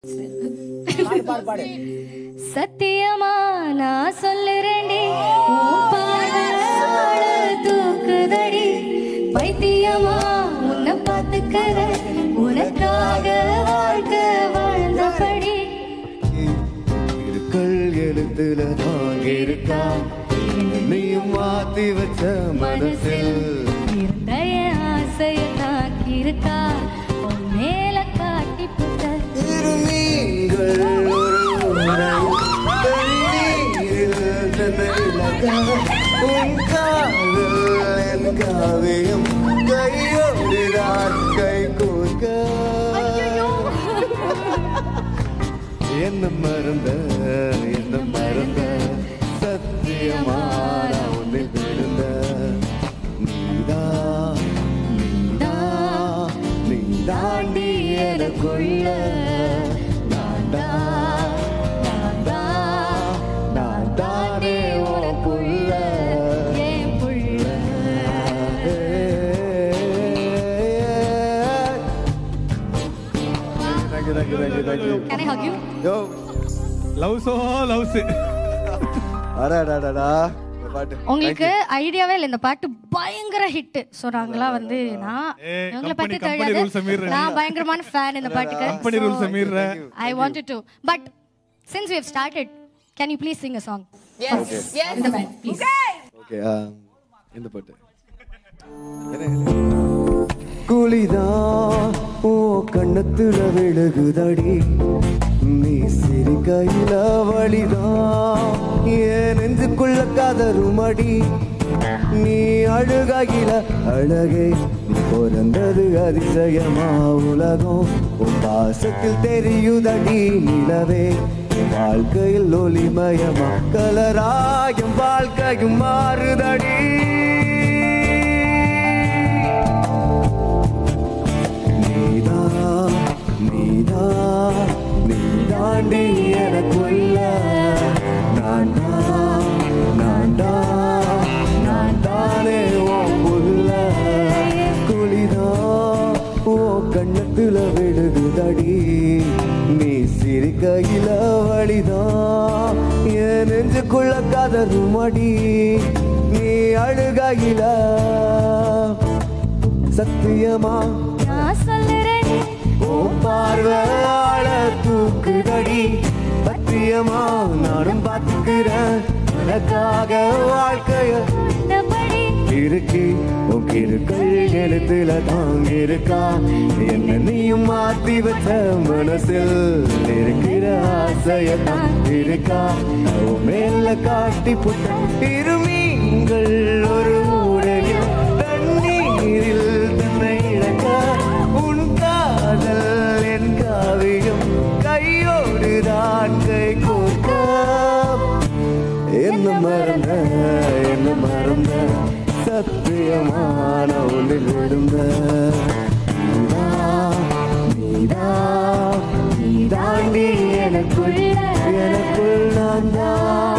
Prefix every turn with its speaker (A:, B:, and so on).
A: சத்தியமா நான் சொல்லுறேன்டி உன் பார்வை தூக்குதடி பைத்தியமா உன்னை பார்த்துக்கிற உனக்காக வாழ்க்கை வாழ்ந்தபடி
B: இருக்கள் எழுத்துல நான் இருக்கா நீயும் மாத்தி வச்ச மனசில்
A: இருந்த என் ஆசைய தாக்கியிருக்கா உன் மேல காட்டி புட்ட
B: இருமீன்கள் ஒரு முறை தண்ணீரில் நனைலக. உன் காதல் என் காவியம் கையோடுதான் கை கோர்க்க என்ன மறந்த என்ன மறந்த சத்தியமான உன்னை விழுந்த நீதா நீதா நீ தாண்டி எனக்குள்ள நான்தா நான்தா நான் தானே உனக்குள்ள
A: ஏன் புள்ள
B: Thank you, thank you, thank you, thank you.
A: Can I hug you?
B: Yo,
C: லவ்ஸோ லவ்ஸ்
B: அடாடாடாடா. இந்த பாட்டு.
A: உங்களுக்கு ஐடியாவே இல்லை இந்த பாட்டு பயங்கர ஹிட் ஸோ நாங்களாம் வந்து நான்
C: ஏய்,
A: இவங்களை
C: company-
A: பத்தி
C: company rules அ
A: தெரியாது
C: மீறுற
A: நான் பயங்கரமான ஃபேன் இந்த பாட்டுக்கு
C: கம்பெனி ரூல்ஸ் மீற
A: I wanted to but since we have started can you please sing a song இந்த பேண்ட் ப்ளீஸ்
B: Okay, ஆ, இந்த பாட்டு குளிதான் ஓ கண்ணத்துல விழுகுதடி நீ சிரிக்கையில வழிதான் ஏன் நெஞ்சுக்குள்ள கதறுமடி நீ அழுகையில அழகே நீ பிறந்தது அதிசயமா உலகம் உன் பாசத்தில் தெரியுதடி நிலவே என் வாழ்க்கையில் ஒளிமயமா கலராயும் வாழ்க்கையும் மாறுதடி நீதா நீதா நீ தாண்டி எனக்குள்ள நான் தான் நான் தான் நான் தானே உன் புள்ள குளிதா ஓ கண்ணத்துல விழுகுதடி நீ சிரிக்கையில வழிதான் என் நெஞ்சுக்குள்ள கதறுமடி நீ அழுகையில சத்தியமா
A: நான் சொல்லுறேன்
B: ஓ பார்வையாள தூக்குதடி பத்தியமா நானும் பார்த்துக்கிறேன் உனக்காக வாழ்க்கைய
A: இந்தபடி
B: இருக்கு உன் இருக்கள் எழுத்துல தாங்க இருக்கா என்ன நீயும் மாத்தி வச்ச மனசில் இருக்கிற ஆசையத்தான் இருக்கா உன் மேல காட்டி புட்ட இருமீங்கள் ஒரு உடலில் தண்ணீரில் தன்னை இழக்க உன் காதல் என் காவியம் கையோடு தான் கை கோர்க்க என்ன மறந்த என்ன மறந்த சத்தியமான ஒன்றில் விழுந்த நீதா நீதா நீ தாண்டி எனக்குள் எனக்குள் நான் தான்